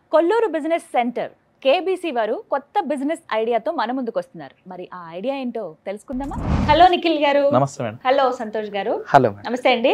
Kolluru business centre KBC వారు కొత్త business ఐడియాతో మన ముందుకు వస్తున్నారు మరి ఆ ఐడియా ఏంటో తెలుసుకుందామా హలో నిఖిల్ గారు నమస్తే మేడం హలో సంతోష్ గారు హలో మేడం నమస్తే అండి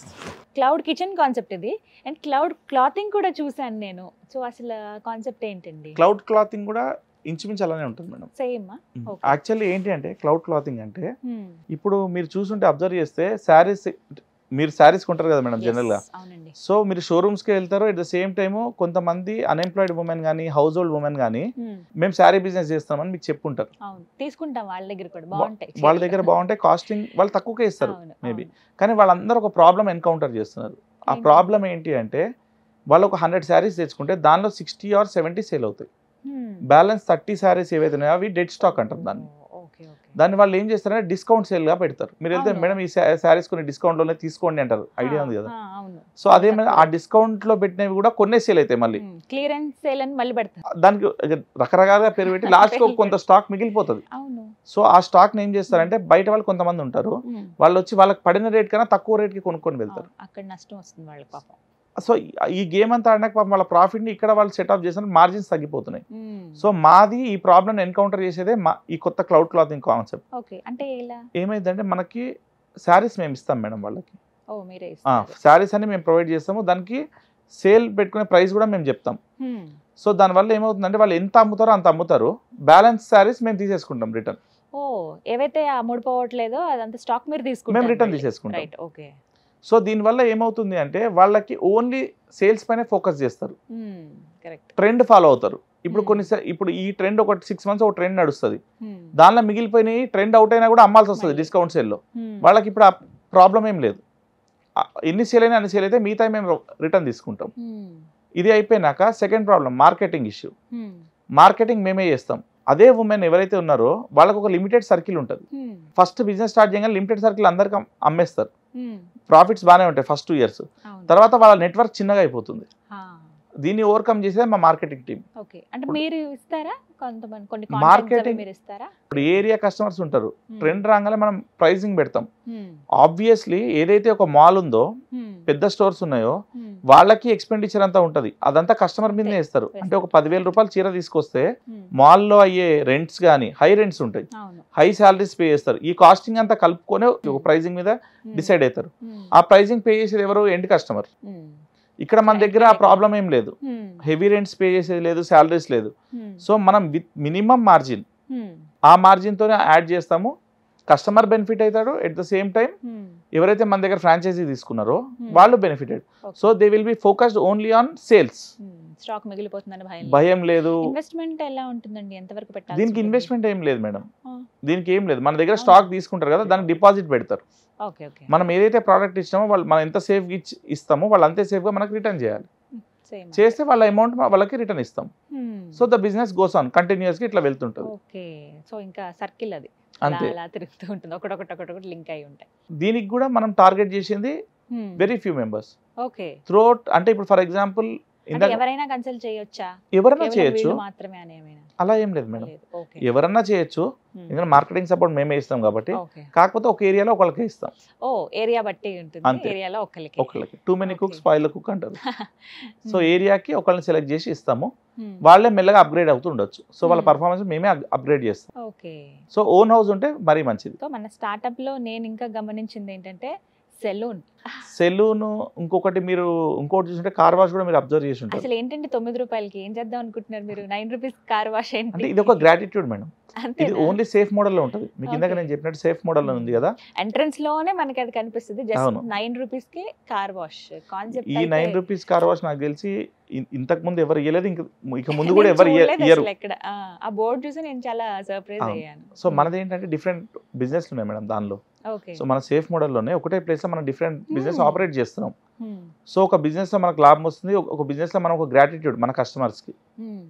క్లౌడ్ కిచెన్ కాన్సెప్ట్ ఇది అండ్ క్లౌడ్ క్లాతింగ్ కూడా చూసాను నేను సో అసలు కాన్సెప్ట్ ఏంటండి క్లౌడ్ క్లాతింగ్ కూడా ఇంచుమించు అలానే ఉంటుంది మేడం సేమ్ Okay. యాక్చువల్లీ ఏంటి అంటే క్లౌడ్ క్లాతింగ్ అంటే ఇప్పుడు మీరు చూసుంటే అబ్జర్వ్ చేస్తే శారీస్ మీరు శారీస్ కొంటారు కదా మేడం జనరల్గా అవునండి సో మీరు షోరూమ్స్కి వెళ్తారు అట్ ద సేమ్ టైమ్ కొంతమంది అన్ఎంప్లాయిడ్ ఉమెన్ కానీ హౌస్ హోల్డ్ ఉమెన్ కానీ Hmm. మేము శారీ బిజినెస్ చేస్తామని మీకు చెప్పుంటారు అవును తీసుకుంటాం వాళ్ళ దగ్గర కూడా బాగుంటాయి వాళ్ళ దగ్గర బాగుంటాయి కాస్టింగ్ వాళ్ళు తక్కువకే ఇస్తారు అవును, maybe. అవును. కానీ వాళ్ళందరూ ఒక ప్రాబ్లం ఎన్కౌంటర్ చేస్తున్నారు ఆ ఏంటి? ప్రాబ్లం ఏంటి అంటే వాళ్ళు ఒక హండ్రెడ్ శారీస్ తెచ్చుకుంటే దానిలో సిక్స్టీ ఆర్ సెవెంటీ సేల్ అవుతాయి Hmm. బ్యాలెన్స్ థర్టీ శారీస్ ఏవైతే ఉన్నాయో అవి డెడ్ స్టాక్ అంటారు దాన్ని ఓ, ఓకే ఓకే దాన్ని వాళ్ళు ఏం చేస్తారంటే డిస్కౌంట్ సేల్ గా పెడతారు మీరు వెళ్తే అవును. మేడం ఈ శారీస్ కొన్ని డిస్కౌంట్ లోనే తీసుకోండి అంటారు ఐడియా ఉంది కదా ఆ, అవును సో అదేమైనా ఆ డిస్కౌంట్ లో పెట్టినవి కూడా కొన్నే సేల్ అవుతాయి మళ్ళీ క్లియరెన్స్ సేల్ అని మళ్ళీ పెడతారు దానికి రకరకాలుగా పేరు పెట్టి లాస్ట్ కి కొంత స్టాక్ మిగిలిపోతుంది అవును సో ఆ స్టాక్ ఏం చేస్తారంటే బయట వాళ్ళు కొంతమంది ఉంటారు Hmm. వాళ్ళు వచ్చి వాళ్ళకి పడిన రేట్ కన్నా తక్కువ రేట్ కి కొనుక్కొని వెళ్తారు అవును, అక్కడ నష్టం వస్తుంది వాళ్ళకి పాపం సో ఈ- ఈ గేమ్ అంతా ఆడినాక పాపం వాళ్ళ ప్రాఫిట్ ని ఇక్కడ వాళ్ళు సెటప్ చేసిన మార్జిన్స్ తగ్గిపోతున్నాయి Hmm. సో మాది ఈ ప్రాబ్లమ్ ఎన్కౌంటర్ చేసేదే మా ఈ కొత్త క్లౌడ్ క్లాతింగ్ కాన్సెప్ట్ ఓకే అంటే ఇలా ఏమైందంటే మనకి శారీస్ మేము ఇస్తాం మేడం వాళ్ళకి ఓ మీరే ఇస్తారు. శారీస్ అని మేము ప్రొవైడ్ చేస్తాము దానికి సేల్ పెట్టుకునే ప్రైస్ కూడా మేము చెప్తాం Hmm. సో దానివల్ల ఏమవుతుందంటే వాళ్ళు ఎంత అమ్ముతారో అంత అమ్ముతారు బ్యాలెన్స్ శారీస్ మేము తీసేసుకుంటాం రిటర్న్ ఓ ఏవైతే అమ్ముడుపోవట్లేదో అదంతా స్టాక్ మీరు తీసుకుంటారు మేము రిటర్న్ తీసేసుకుంటాం రైట్ ఓకే సో దీనివల్ల ఏమవుతుంది అంటే వాళ్ళకి ఓన్లీ సేల్స్ పైన ఫోకస్ చేస్తారు కరెక్ట్ ట్రెండ్ ఫాలో అవుతారు ఇప్పుడు Hmm. కొన్ని సా- ఇప్పుడు ఈ ట్రెండ్ ఒక సిక్స్ మంత్స్ ఒక ట్రెండ్ నడుస్తుంది దానిలో మిగిలిపోయినాయి ట్రెండ్ అవుట్ అయినా కూడా అమ్మాల్సి వస్తుంది మళ్ళీ. డిస్కౌంట్ సేల్లో వాళ్ళకి ఇప్పుడు ఆ ప్రాబ్లం ఏం లేదు ఆ, ఎన్ని సేల్ అయినా అన్ని సేల్ అయితే మిగతా మేము రిటర్న్ తీసుకుంటాం ఇది అయిపోయినాక second problem marketing issue marketing మేమే చేస్తాం అదే ఉమెన్ ఎవరైతే ఉన్నారో వాళ్ళకి ఒక లిమిటెడ్ సర్కిల్ ఉంటుంది ఫస్ట్ బిజినెస్ స్టార్ట్ చేయగానే లిమిటెడ్ సర్కిల్ అందరికి అమ్- అమ్మేస్తారు ప్రాఫిట్స్ బాగానే ఉంటాయి ఫస్ట్ టూ ఇయర్స్ తర్వాత వాళ్ళ నెట్వర్క్ చిన్నగా అయిపోతుంది దీన్ని ఓవర్కమ్ చేసేది మా మార్కెటింగ్ టీం ఓకే అంటే మీరు ఇస్తారా కొంతమంది కొన్ని Marketing- మార్కెటింగ్ మీరు ఇస్తారా ఇప్పుడు ఏరియా కస్టమర్స్ ఉంటారు Hmm. ట్రెండ్ రాగానే మనం ప్రైసింగ్ పెడతాం Hmm. ఆబ్వియస్లీ ఏదైతే ఒక మాల్ ఉందో Hmm. పెద్ద స్టోర్స్ ఉన్నాయో Hmm. వాళ్ళకి ఎక్స్పెండిచర్ అంతా ఉంటుంది అదంతా కస్టమర్ మీదనే అంతే. వేస్తారు అంటే ఒక పదివేల రూపాయలు చీర తీసుకొస్తే Hmm. మాల్లో అయ్యే రెంట్స్ కానీ హై రెంట్స్ ఉంటాయి అవును హై శాలరీస్ పే చేస్తారు ఈ కాస్టింగ్ అంతా కలుపుకొని ఒక ప్రైజింగ్ మీద Hmm. డిసైడ్ అవుతారు Hmm. ఆ ప్రైజింగ్ పే చేసేది ఎవరు ఎండ్ కస్టమర్ Hmm. ఇక్కడ మన దగ్గర ఆ ప్రాబ్లం ఏం లేదు Hmm. హెవీ రెంట్స్ పే చేసేది లేదు శాలరీస్ లేదు Hmm. సో మనం విత్ మినిమం మార్జిన్ Hmm. ఆ మార్జిన్తోనే యాడ్ చేస్తాము కస్టమర్ బెనిఫిట్ అవుతాడు at the same time Hmm. ఎవరైతే మన దగ్గర ఫ్రాంచైజీ తీసుకున్నారో Hmm. వాళ్ళు benefited Okay. So they will be focused only on sales Hmm. Stock మిగిలిపోతుందని భయం లేదు. భయం లేదు ఇన్వెస్ట్మెంట్ ఎలా ఉంటుందండి ఎంతవరకు పెట్టాలి దీనికి ఇన్వెస్ట్మెంట్ ఏం లేదు మేడం ఆ. దీనికి ఏం లేదు మన దగ్గర అవునా? స్టాక్ తీసుకుంటారు కదా దానికి డిపాజిట్ పెడతారు ఓకే ఓకే మనం ఏదైతే ప్రోడక్ట్ ఇచ్చినామో వాళ్ళు మనం ఎంత సేఫ్ ఇచ్చి ఇస్తామో వాళ్ళు అంతే సేఫ్గా మనకి రిటర్న్ చేయాలి సేమ్ చేస్తే వాళ్ళ అమౌంట్ వాళ్ళకి రిటర్న్ ఇస్తాం so the business goes on కంటిన్యూస్గా ఇట్లా వెళ్తుంటుంది ఓకే సో ఇంకా సర్కిల్ అది అంతే అలా అలా తిరుగుతూ ఉంటుంది ఒకటొకటి ఒకటొకటి లింక్ అయి ఉంటాయి దీనికి కూడా మనం టార్గెట్ చేసింది Hmm. Very few members okay throughout అంటే ఇప్పుడు ఫర్ ఎగ్జాంపుల్ అంటే ఇందాక ఎవరైనా కన్సల్ట్ చేయొచ్చా ఎవరన్నా కేవలం చేయొచ్చు వీళ్ళు మాత్రమే అని ఏమైనా అలా ఏం లేదు మేడం లేదు ఓకే ఎవరన్నా చేయొచ్చు Hmm. ఎందుకంటే మార్కెటింగ్ సపోర్ట్ మేమే ఇస్తాం కాబట్టి ఓకే కాకపోతే ఒక ఏరియాలో ఒకళ్ళకి ఇస్తాం ఓ ఏరియా బట్టి ఉంటుంది అంతే. ఏరియాలో ఒక్కరికి ఒకళ్ళకి too many Okay. Cooks five cook అంటారు సో ఏరియాకి ఒకళ్ళని సెలెక్ట్ చేసి ఇస్తాము Hmm. వాళ్ళే మెల్లగా అప్గ్రేడ్ అవుతూ ఉండొచ్చు సో వాళ్ళ Hmm. పర్ఫార్మెన్స్ మేమే అప్గ్రేడ్ చేస్తాం ఓకే సో ఓన్ హౌస్ ఉంటే మరీ మంచిది సో మన స్టార్ట్అప్ లో నేను ఇంకా గమనించింది ఏంటంటే సెలూన్ సెలూన్ ఇంకొకటి మీరు ఇంకోటి చూసుంటే కార్ వాష్ కూడా మీరు అబ్జర్వ్ చేసి ఉంటారు అసలు ఏంటంటే తొమ్మిది రూపాయలకి ఏం చేద్దాం అనుకుంటున్నారు మీరు నైన్ రూపీస్ కార్ వాష్ ఏంటి అంటే ఇది ఒక గ్రాటిట్యూడ్ మేడం ఇది అంతేనా? ఓన్లీ సేఫ్ మోడల్లో ఉంటుంది మీకు ఇందాక Okay. నేను చెప్పినట్టు సేఫ్ మోడల్లో ఉంది కదా ఎంట్రన్స్ లోనే మనకి అది కనిపిస్తుంది జస్ట్ అవును. నైన్ రూపీస్ కి కార్ వాష్ కాన్సెప్ట్ ఈ నైన్ రూపీస్ కార్ వాష్ నాకు తెలిసి ఇ- ఇంతకు ముందు ఎవరు ఇవ్వలేదు ఇంక ఇక ముందు కూడా ఎవరు ఇయ్య- ఇయ్యరు ఎక్కడ ఆ, ఆ బోర్డు చూసి నేను చాలా సర్ప్రైజ్ అవును. అయ్యాను సో మనది ఏంటంటే డిఫరెంట్ బిజినెస్ ఉన్నాయి మేడం దానిలో ఓకే సో మన సేఫ్ మోడల్లోనే ఒకటే ప్లేస్ లో మనం డిఫరెంట్ బిజినెస్ Hmm. ఆపరేట్ చేస్తున్నాం సో ఒక బిజినెస్ లో మనకు లాభం వస్తుంది ఒక- ఒక బిజినెస్ లో మనం ఒక గ్రాటిట్యూడ్ మన కస్టమర్స్ కి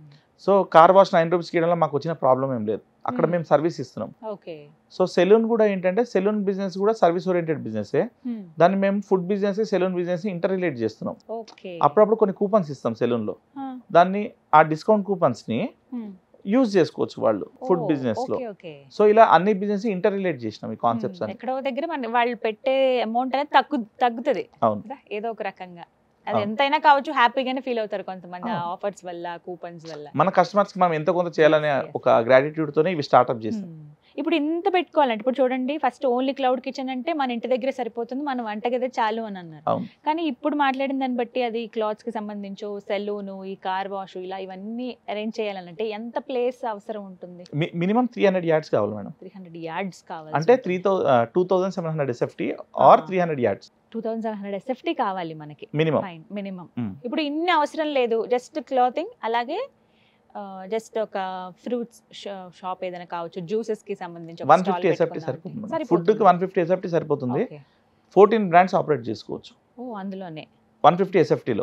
so car wash nine rupees ఇవ్వడంలో మాకు వచ్చిన ప్రాబ్లం ఏం లేదు అక్కడ Hmm. మేము సర్వీస్ ఇస్తున్నాం ఓకే సో సెలూన్ కూడా ఏంటంటే సెలూన్ బిజినెస్ కూడా సర్వీస్ ఓరియంటెడ్ బిజినెస్ దాన్ని మేము food business salon business interrelate చేస్తున్నాం ఓకే అప్పుడప్పుడు కొన్ని కూపన్స్ ఇస్తాం సెలూన్ లో దాన్ని ఆ డిస్కౌంట్ కూపన్స్ ని యూజ్ చేసుకోవచ్చు వాళ్ళు ఫుడ్ బిజినెస్ లో ఓకే ఓకే సో ఇలా అన్ని బిజినెస్ ఇంటర్ రిలేట్ చేసినాం ఈ కాన్సెప్ట్స్ అని ఎక్కడో దగ్గర మన వాళ్ళు పెట్టే అమౌంట్ అనేది తగ్గు తగ్గుతుంది అవును కదా ఏదో ఒక రకంగా అది అవును. ఎంతైనా కావచ్చు హ్యాపీగానే ఫీల్ అవుతారు కొంతమంది అవును. ఆఫర్స్ వల్ల కూపన్స్ వల్ల మన కస్టమర్స్ మనం ఎంత కొంత చేయాలనే Yes, yes. ఒక గ్రాటిట్యూడ్ తోనే ఇవి స్టార్ట్అప్ చేస్తాం Hmm. ఇప్పుడు ఇంత పెట్టుకోవాలంటే ఇప్పుడు చూడండి ఫస్ట్ ఓన్లీ క్లౌడ్ కిచెన్ అంటే మన ఇంటి దగ్గర సరిపోతుంది మన వంటగదే చాలు అని అన్నారు అవును. కానీ ఇప్పుడు మాట్లాడిన దాన్ని బట్టి అది క్లాత్స్ కి సంబంధించో సెలూను ఈ కార్ వాష్ ఇలా ఇవన్నీ అరేంజ్ చేయాలంటే ఎంత ప్లేస్ అవసరం ఉంటుంది మినిమం త్రీ హండ్రెడ్ యాడ్స్ కావాలి మేడం త్రీ హండ్రెడ్ యార్డ్స్ కావాలి అంటే three thou two thousand seven hundred SFT or Ah. Three hundred yards two thousand seven hundred SFT కావాలి మనకి మినిమం ఫైన్ మినిమం Hmm. ఇప్పుడు ఇన్ని అవసరం లేదు జస్ట్ క్లాతింగ్ అలాగే జస్ట్ ఒక ఫ్రూట్స్ షాప్ ఏదైనా కావచ్చు జ్యూసెస్ కి సంబంధించి ఒక వన్ stall ఫిఫ్టీ ఎస్ఎఫ్టీ పెట్టుకుందాం అంటే. సరిపోతుంది ఫుడ్ కి వన్ ఫిఫ్టీ ఎస్ఎఫ్టీ సరిపోతుంది Okay. ఫోర్టీన్ బ్రాండ్స్ ఆపరేట్ చేసుకోవచ్చు ఓ అందులోనే వన్ ఫిఫ్టీ ఎస్ఎఫ్టీలో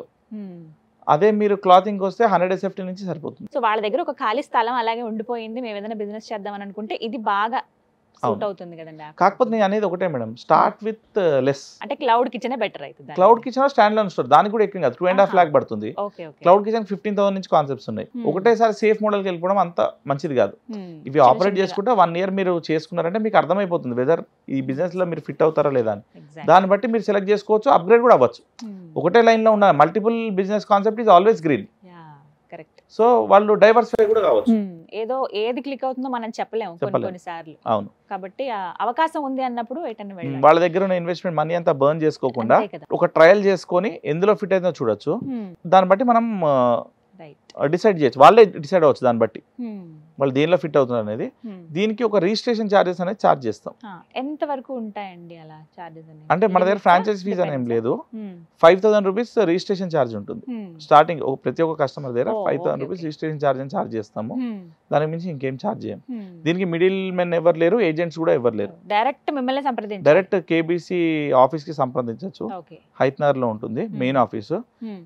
అదే మీరు క్లాతింగ్ వస్తే హండ్రెడ్ ఎస్ఎఫ్టీ నుంచి సరిపోతుంది సో వాళ్ళ దగ్గర ఒక ఖాళీ స్థలం అలాగే ఉండిపోయింది మేము ఏదైనా బిజినెస్ చేద్దామని అనుకుంటే ఇది బాగా సూట్ అవును. అవుతుంది కదండి ఆ కాకపోతే నేను అనేది ఒకటే మేడం స్టార్ట్ విత్ లెస్ అంటే క్లౌడ్ కిచెన్ బెటర్ అవుతుంది cloud kitchen standalone store దానికి కూడా ఎక్కువ కాదు టూ అండ్ హాఫ్ ఆహా. లాక్ పడుతుంది okay okay cloud kitchen fifteen thousand నుంచి కాన్సెప్ట్స్ ఉన్నాయి Hmm. ఒకటేసారి సేఫ్ మోడల్కి వెళ్ళిపోవడం అంత మంచిది కాదు ఇవి ఆపరేట్ చేసుకుంటే వన్ ఇయర్ మీరు చేసుకున్నారంటే మీకు అర్థమైపోతుంది వెదర్ ఈ బిజినెస్ లో మీరు ఫిట్ అవుతారా లేదా అని దాన్ని బట్టి మీరు సెలెక్ట్ చేసుకోవచ్చు అప్గ్రేడ్ కూడా అవ్వచ్చు ఒకటే లైన్ లో ఉన్న multiple business concept is always green correct so వాళ్ళు డైవర్సిఫై కూడా కావచ్చు ఏదో ఏది క్లిక్ అవుతుందో మనం చెప్పలేము కొన్ని చెప్పలేం. కొన్ని సార్లు అవును కాబట్టి ఆ అవకాశం ఉంది అన్నప్పుడు ఎటన్నా వెళ్ళాలి వాళ్ళ దగ్గర ఉన్న ఇన్వెస్ట్మెంట్ మనీ అంతా బర్న్ చేసుకోకుండా అంతే కదా ఒక ట్రయల్ చేసుకొని ఎందులో ఫిట్ అయిందో చూడొచ్చు దాన్ని బట్టి మనం రైట్ డిసైడ్ చేయొచ్చు వాళ్ళే డిసైడ్ అవ్వచ్చు దాన్ని బట్టి వాళ్ళు దేనిలో ఫిట్ అవుతున్నారు అనేది దీనికి ఒక రిజిస్ట్రేషన్ ఛార్జెస్ అనేది ఛార్జ్ చేస్తాం ఎంత వరకు ఉంటాయండి అలా చార్జెస్ అంటే మన దగ్గర ఫ్రాంచైజ్ ఫీజ్ అని ఏం లేదు five thousand rupees registration charge ఉంటుంది స్టార్టింగ్ ప్రతి ఒక్క కస్టమర్ దగ్గర Oh, five thousand okay, rupees okay. Registration charge అని ఛార్జ్ చేస్తాము దానికి మించి ఇంకేం ఛార్జ్ చేయం దీనికి మిడిల్ మెన్ ఎవరు లేరు ఏజెంట్స్ కూడా ఎవరు లేరు డైరెక్ట్ మిమ్మల్ని సంప్రదించాలి డైరెక్ట్ కేబీసీ ఆఫీస్ కి సంప్రదించవచ్చు ఓకే హైత్నగర్ లో ఉంటుంది మెయిన్ ఆఫీసు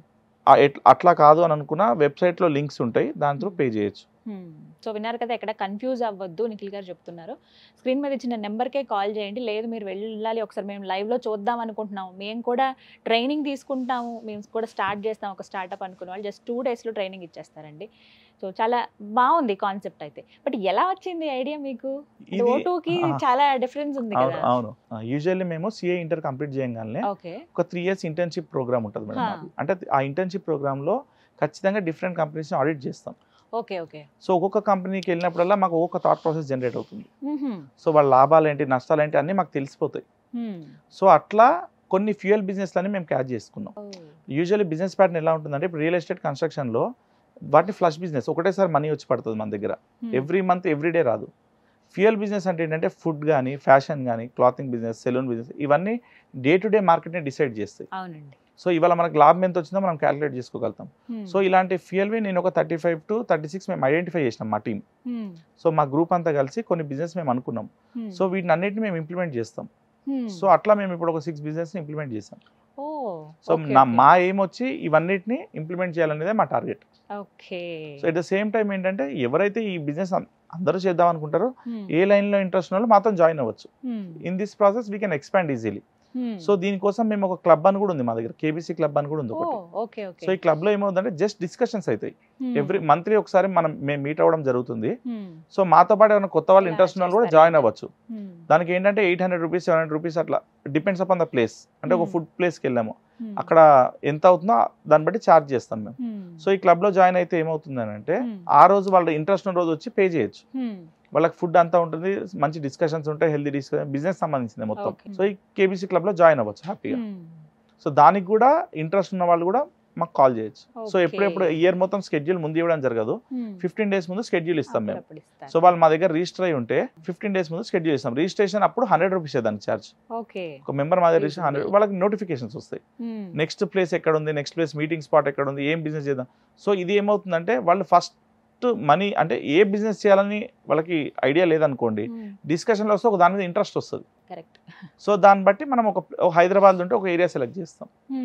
అట్లా కాదు అని అనుకున్న వెబ్సైట్ లో లింక్స్ ఉంటాయి దాని త్రూ పే చేయొచ్చు సో విన్నారు కదా ఎక్కడ కన్ఫ్యూజ్ అవ్వద్దు నిఖిల్ గారు చెప్తున్నారు స్క్రీన్ మీద ఇచ్చిన నెంబర్కే కాల్ చేయండి లేదు మీరు వెళ్ళాలి ఒకసారి మేము లైవ్లో చూద్దాం అనుకుంటున్నాం మేము కూడా ట్రైనింగ్ తీసుకుంటాము మేము కూడా స్టార్ట్ చేస్తాం ఒక స్టార్ట్అప్ అనుకున్న వాళ్ళు జస్ట్ టూ డేస్లో ట్రైనింగ్ ఇచ్చేస్తారండి సో చాలా బాగుంది కాన్సెప్ట్ అయితే బట్ ఎలా వచ్చింది ఐడియా మీకు ఇది ఓటూకి ఆ, చాలా డిఫరెన్స్ ఉంది అవును కదా అవును యూజువల్లీ మేము సిఏ ఇంటర్ కంప్లీట్ చేయగానే ఓకే ఒక త్రీ ఇయర్స్ ఇంటర్న్షిప్ ప్రోగ్రామ్ ఉంటుంది మేడం హా. మాది. అంటే ఆ ఇంటర్న్షిప్ ప్రోగ్రామ్ లో ఖచ్చితంగా డిఫరెంట్ కంపెనీస్ ఆడిట్ చేస్తాం ఓకే ఓకే సో ఒక్కొక్క కంపెనీకి వెళ్ళినప్పుడల్లా మాకు ఒక్కొక్క థాట్ ప్రాసెస్ జనరేట్ అవుతుంది సో వాళ్ళ లాభాలు ఏంటి నష్టాలు ఏంటి అన్నీ మాకు తెలిసిపోతాయి సో అట్లా కొన్ని ఫ్యూయల్ బిజినెస్లని మేము క్యాచ్ చేసుకున్నాం యూజువల్లీ బిజినెస్ ప్యాటర్న్ ఎలా ఉంటుందంటే ఇప్పుడు రియల్ ఎస్టేట్ కన్స్ట్రక్షన్లో వాటిని ఫ్లష్ బిజినెస్ ఒకటేసారి మనీ వచ్చి పడుతుంది మన దగ్గర ఎవ్రీ మంత్ ఎవ్రీ డే రాదు ఫ్యూయల్ బిజినెస్ అంటే ఏంటంటే ఫుడ్ కానీ ఫ్యాషన్ కానీ క్లాతింగ్ బిజినెస్ సెలూన్ బిజినెస్ ఇవన్నీ డే టు డే మార్కెట్ని డిసైడ్ చేస్తాయి అవునండి సో ఇవాళ మనకు లాభం ఎంత వచ్చిందో మనం క్యాలిక్యులేట్ చేసుకోగలుగుతాం సో ఇలాంటి ఫ్యూయల్వి నేను ఒక thirty five to thirty six మేము ఐడెంటిఫై చేసినాం మా టీం సో మా గ్రూప్ అంతా కలిసి కొన్ని బిజినెస్ మేము అనుకున్నాం సో వీటిని అన్నిటిని మేము ఇంప్లిమెంట్ చేస్తాం సో అట్లా మేము ఇప్పుడు ఒక సిక్స్ బిజినెస్ ఇంప్లిమెంట్ చేసాం ఓ సో నా మా ఏం వచ్చి ఇవన్నిటిని ఇంప్లిమెంట్ చేయాలనేదే మా target okay so at the same time ఏంటంటే ఎవరైతే ఈ బిజినెస్ అందరూ చేద్దాం అనుకుంటారో ఏ లైన్లో ఇంట్రెస్ట్ ఉన్న వాళ్ళు మాత్రం జాయిన్ అవ్వచ్చు in this process we can expand easily so దీనికోసం మేము ఒక క్లబ్ అని కూడా ఉంది మా దగ్గర కేబీసీ క్లబ్ అని కూడా ఉంది ఒకటి ఓకే ఓకే సో ఈ క్లబ్ లో ఏమవుతుందంటే జస్ట్ డిస్కషన్స్ అవుతాయి ఎవ్రీ మంత్లీ ఒకసారి మనం మేము మీట్ అవ్వడం జరుగుతుంది సో మాతో పాటు ఏమైనా కొత్త వాళ్ళు ఇలా ఇంట్రెస్ట్ ఉన్న వాళ్ళు కూడా చేస్తారు జాయిన్ అవ్వచ్చు దానికి ఏంటంటే eight hundred rupees seven hundred rupees అట్లా డిపెండ్స్ అపాన్ ద ప్లేస్ అంటే ఒక Hmm. ఫుడ్ ప్లేస్కి వెళ్ళాము అక్కడ ఎంత అవుతుందో దాన్ని బట్టి ఛార్జ్ చేస్తాం మేము సో ఈ క్లబ్ లో జాయిన్ అయితే ఏమవుతుంది అంటే ఆ రోజు వాళ్ళ ఇంట్రెస్ట్ ఉన్న రోజు వచ్చి పే చేయొచ్చు వాళ్ళకి ఫుడ్ అంతా ఉంటుంది మంచి డిస్కషన్స్ ఉంటాయి హెల్తీ డిస్కషన్ బిజినెస్ సంబంధించింది మొత్తం Okay. సో ఈ కేబీసీ క్లబ్ లో జాయిన్ అవ్వచ్చు హ్యాపీగా సో దానికి కూడా ఇంట్రెస్ట్ ఉన్న వాళ్ళు కూడా మాకు కాల్ చేయొచ్చు సో ఎప్పుడెప్పుడు ఇయర్ మొత్తం స్కెడ్యూల్ ముందు ఇవ్వడం జరగదు ఫిఫ్టీన్ డేస్ ముందు స్కెడ్యూల్ ఇస్తాం మేము సో వాళ్ళు మా దగ్గర రిజిస్టర్ అయి ఉంటే ఫిఫ్టీన్ డేస్ ముందు స్కెడ్యూల్ ఇస్తాం రిజిస్ట్రేషన్ అప్పుడు హండ్రెడ్ రూపీస్ దానికి ఛార్జ్ ఓకే ఒక మెంబర్ మా దగ్గర రిజిస్టర్ హండ్రెడ్ వాళ్ళకి నోటిఫికేషన్స్ వస్తాయి నెక్స్ట్ ప్లేస్ ఎక్కడ ఉంది నెక్స్ట్ ప్లేస్ మీటింగ్ స్పాట్ ఎక్కడ ఉంది ఏం బిజినెస్ చేద్దాం సో ఇది ఏమవుతుందంటే వాళ్ళు ఫస్ట్ మనీ అంటే ఏ బిజినెస్ చేయాలని వాళ్ళకి ఐడియా లేదనుకోండి డిస్కషన్లో వస్తే ఒక దాని మీద ఇంట్రెస్ట్ వస్తుంది కరెక్ట్ సో దాన్ని బట్టి మనం ఒక ఒక హైదరాబాద్ ఉంటే ఒక ఏరియా సెలెక్ట్ చేస్తాం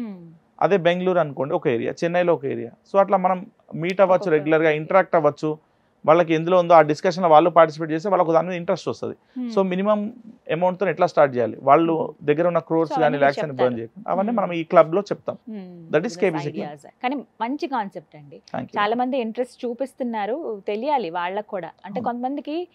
అదే బెంగళూరు అనుకోండి ఒక ఏరియా చెన్నైలో ఒక ఏరియా సో అట్లా మనం మీట్ అవ్వచ్చు ఒక్కొక్క రెగ్యులర్గా area. ఇంటరాక్ట్ అవ్వచ్చు వాళ్ళకి ఎందులో ఉందో ఆ డిస్కషన్లో వాళ్ళు పార్టిసిపేట్ చేస్తే వాళ్ళకి దాని మీద ఇంట్రెస్ట్ వస్తుంది సో మినిమం అమౌంట్తో ఎట్లా స్టార్ట్ చేయాలి వాళ్ళు దగ్గర ఉన్న క్రోర్స్ So కానీ అవన్నీ ల్యాక్స్ అని చెప్తారు. బర్న్ చేయకుండా అవన్నీ Hmm. మనం ఈ క్లబ్లో చెప్తాం That is KBC club. Ideas కానీ మంచి కాన్సెప్ట్ అండి థ్యాంక్ యూ చాలా మంది ఇంట్రెస్ట్ చూపిస్తున్నారు తెలియాలి వాళ్ళకు కూడా అంటే అవును. కొంతమందికి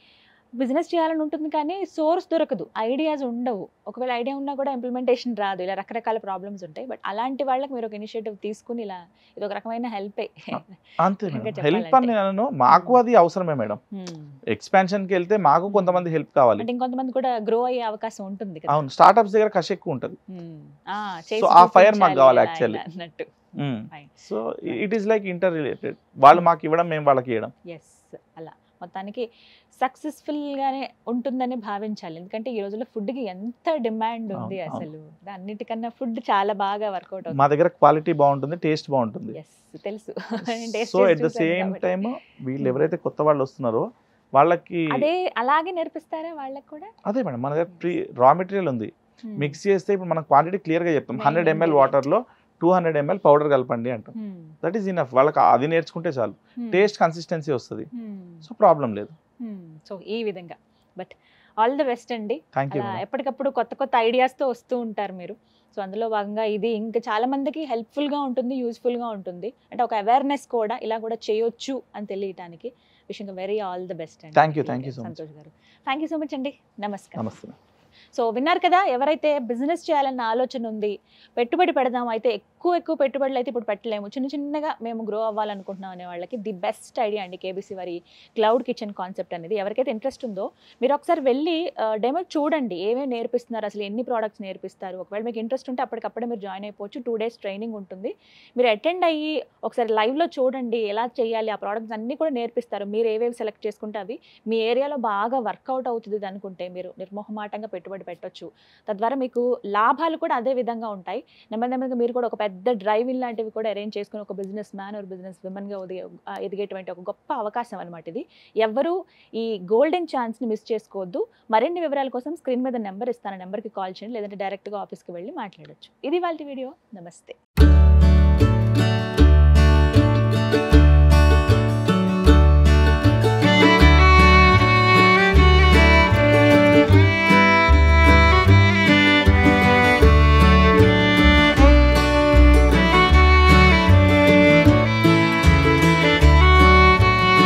బిజినెస్ చేయాలని ఉంటుంది కానీ సోర్స్ దొరకదు ఐడియాస్ ఉండవు ఒకవేళ ఐడియా ఉన్నా కూడా ఇంప్లిమెంటేషన్ రాదు ఇలా రకరకాల ప్రాబ్లమ్స్ ఉంటాయి బట్ అలాంటి వాళ్ళకి మీరు ఒక ఇనిషియేటివ్ తీసుకుని ఇలా ఇది ఒక రకమైన హెల్పే అంతే ఇంకా మేడం హెల్ప్ అని చెప్పాలంటే. నేను అనను. మాకు అది అవసరమే మేడం ఎక్స్పాన్షన్కి వెళ్తే మాకు కొంతమంది హెల్ప్ కావాలి అంటే ఇంకొంతమంది కూడా గ్రో అయ్యే అవకాశం ఉంటుంది కదా అవును స్టార్ట్అప్స్ దగ్గర కష ఎక్కువ ఉంటుంది ఉమ్. ఆ, చేసి So, ఆ fire మాకు చూపించాలి కావాలి ఇలా, actually. ఇలా అన్నట్టు Fine. So it is like interrelated వాళ్ళు మాకు ఇవ్వడం మేము వాళ్ళకి ఇవ్వడం ఎస్ అలా మొత్తానికి సక్సెస్ఫుల్ గానే ఉంటుందని భావించాలి ఎందుకంటే ఈ రోజుల్లో ఫుడ్ కి ఎంత డిమాండ్ ఉంది అవును, అవును. అసలు అన్నిటికన్నా ఫుడ్ చాలా బాగా వర్కౌట్ మా అవుతుంది దగ్గర క్వాలిటీ బాగుంటుంది టేస్ట్ బాగుంటుంది ఎస్ తెలుసు నేను taste సో చేసి ఎట్ ద చూశాను సేమ్ కాబట్టి. టైమ్ వీళ్ళు Hmm. ఎవరైతే కొత్త వాళ్ళు వస్తున్నారో వాళ్ళకి అదే అలాగే నేర్పిస్తారా వాళ్ళకి కూడా అదే మేడం మన దగ్గర ప్రీ రా మెటీరియల్ ఉంది Hmm. మిక్స్ చేస్తే ఇప్పుడు మనం క్వాంటిటీ క్లియర్ గా చెప్తాం Main hundred ML ingredient. Water లో టూ హండ్రెడ్ ఎంఎల్ పౌడర్ కలపండి అంటాం Hmm. దట్ ఈస్ ఇనఫ్ వాళ్ళకి అది నేర్చుకుంటే చాలు Hmm. టేస్ట్ కన్సిస్టెన్సీ వస్తుంది Hmm. సో ప్రాబ్లం లేదు Hmm. సో ఈ విధంగా బట్ ఆల్ ది బెస్ట్ అండి థ్యాంక్ యూ అలా ఎప్పటికప్పుడు కొత్త కొత్త ఐడియాస్తో వస్తూ ఉంటారు మీరు సో అందులో భాగంగా ఇది ఇంకా చాలా మందికి హెల్ప్ఫుల్గా ఉంటుంది యూస్ఫుల్గా ఉంటుంది అంటే ఒక అవేర్నెస్ కూడా ఇలా కూడా చేయొచ్చు అని తెలియటానికి విషయంగా వెరీ ఆల్ ద బెస్ట్ అండి Thank you, thank you so much. Santosh గారు థ్యాంక్ యూ సో మచ్ అండి నమస్కారం నమస్తే సో విన్నారు కదా ఎవరైతే బిజినెస్ చేయాలన్న ఆలోచన ఉంది పెట్టుబడి పెడదాం అయితే ఎక్కువ ఎక్కువ పెట్టుబడులు అయితే ఇప్పుడు పెట్టలేము చిన్న చిన్నగా మేము గ్రో అవ్వాలనుకుంటున్నాం అనే వాళ్ళకి ది బెస్ట్ ఐడియా అండి కేబీసీ వారి క్లౌడ్ కిచెన్ కాన్సెప్ట్ అనేది ఎవరికైతే ఇంట్రెస్ట్ ఉందో మీరు ఒకసారి వెళ్ళి డెమో చూడండి ఏమేమి నేర్పిస్తున్నారు అసలు ఎన్ని ప్రోడక్ట్స్ నేర్పిస్తారు ఒకవేళ మీకు ఇంట్రెస్ట్ ఉంటే అప్పటికప్పుడే మీరు జాయిన్ అయిపోవచ్చు టూ డేస్ ట్రైనింగ్ ఉంటుంది మీరు అటెండ్ అయ్యి ఒకసారి లైవ్లో చూడండి ఎలా చేయాలి ఆ ప్రోడక్ట్స్ అన్నీ కూడా నేర్పిస్తారు మీరు ఏవేవి సెలెక్ట్ చేసుకుంటే అవి మీ ఏరియాలో బాగా వర్కౌట్ అవుతుంది అనుకుంటే మీరు నిర్మోహమాటంగా పెట్టుబడి పెట్టొచ్చు తద్వారా మీకు లాభాలు కూడా అదే విధంగా ఉంటాయి నెమ్మది నెమ్మదిగా మీరు కూడా ఒక పెద్ద డ్రైవింగ్ లాంటివి కూడా అరేంజ్ చేసుకుని ఒక బిజినెస్ మ్యాన్ ఒక బిజినెస్ విమెన్గా ఎదిగే ఆ, ఎదిగేటువంటి ఒక గొప్ప అవకాశం అనమాట ఇది ఎవరు ఈ గోల్డెన్ ఛాన్స్ని మిస్ చేసుకోవద్దు మరిన్ని వివరాల కోసం స్క్రీన్ మీద నెంబర్ ఇస్తాను నెంబర్కి కాల్ చేయండి లేదంటే డైరెక్ట్గా ఆఫీస్కి వెళ్ళి మాట్లాడొచ్చు ఇది వాళ్ళ వీడియో నమస్తే